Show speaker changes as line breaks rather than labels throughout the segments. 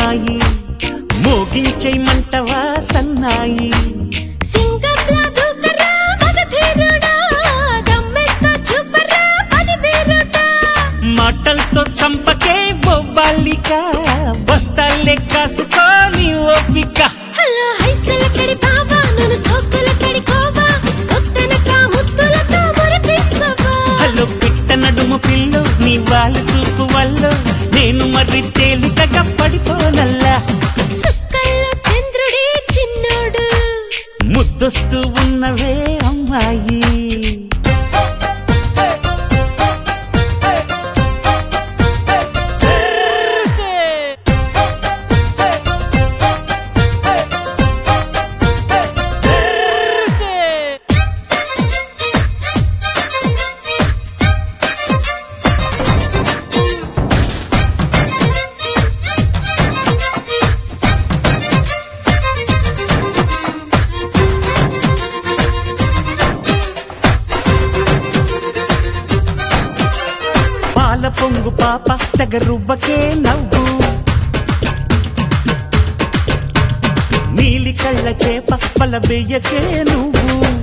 అమ్మాయి మోగించేయమంటవా సన్నాయి
సింగంలా దూకరా మగధీరుడా దమ్మెత్త చూపరా పని వీరుడా
మాటలతో చంపకే బొబ్బాలిక బస్తాలే కాసుకోని ఓపిక
హలో హైసల కడి బావా నన్ను సోకుల కడి కోవా కొత్తనక ముద్దులతో మురిపించవా
హలో పిట్ట నడుము పిల్లు నీ వాళ్ళు చూపు వల్ల నేను మరి తేలికగా పడిపోనల్లా
చుక్కల్లో చంద్రుడి చిన్నోడు
ముద్దొస్తూ ఉన్నవే అమ్మాయి పాల పొంగు పాప తెగ రువ్వకే నవ్వు నీలి కళ్ళ చేప పల వెయ్యకే నువ్వు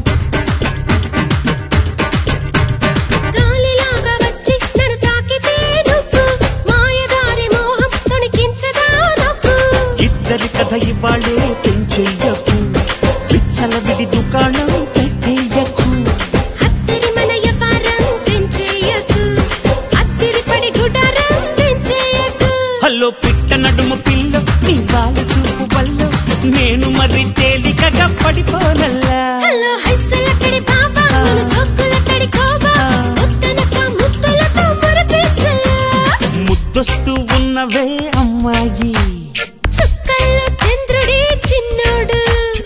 గాలిలాగా వచ్చి నన్ను తాకితే నువ్వు మాయదారి మోహం తొణికించదా నువ్వు
ఇద్దరి కథ ఇవాళే పెంచెయ్యకు విచ్చల విడి దుకాణం పెట్టేయకు
అత్తరి మన యవ్వారం తెంచేయకు అత్తిరి పడి గుడారం తెంచేయకు
హలో పిట్ట నడుము పిల్ల నీ వాళ్ళ చూపు వల్ల నేను మరి తేలికగా పడిపోనల్లా
హలో హైసల కడి బాబా మన సోకుల కడి కోవా ముత్తనక ముత్తులతో మురిపించలా
ముద్దొస్తూ ఉన్నవే అమ్మాయి
చుక్కల్లో చంద్రుడి చిన్నోడు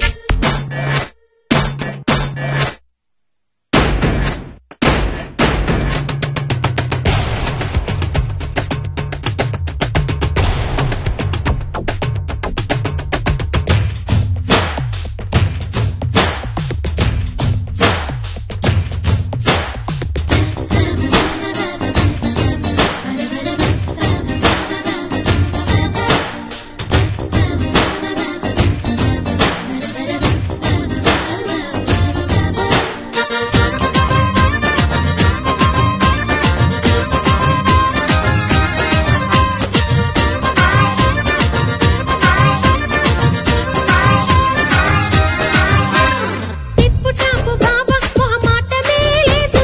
టిప్పు టాపు బాబా మొహమాటమే లేదు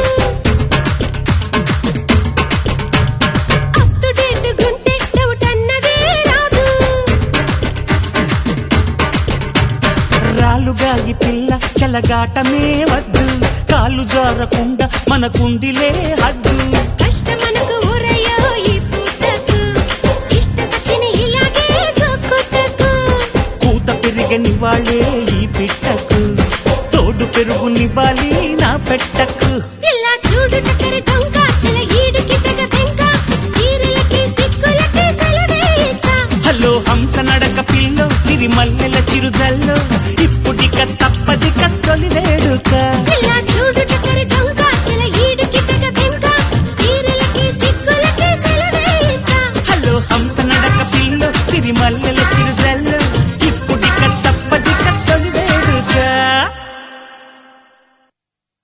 అప్ టు డేట్ గుంటే డౌట్ అన్నదే రాదు
రాలుగాయి పిల్ల చలగాటమే వద్దు కాలు జారకుండా మనకుందిలే హద్దు
కష్టమనకు ఊరయ్యో ఈ పూటకు ఇష్ట సఖిని ఇలాగే జోకుటకు
కూత పెరిగని వాళ్ళే ఈ పిట్టకు తోడు పెరుగునివ్వాలి నా పెట్టకు
ఇలా చూడు టకరి దొంగ చల ఈడుకి తెగ బెంక చీరలకి సిక్కులకి సెలవేయక
హలో హంస నడక పిల్లో సిరి మల్లెల చిరుజల్లో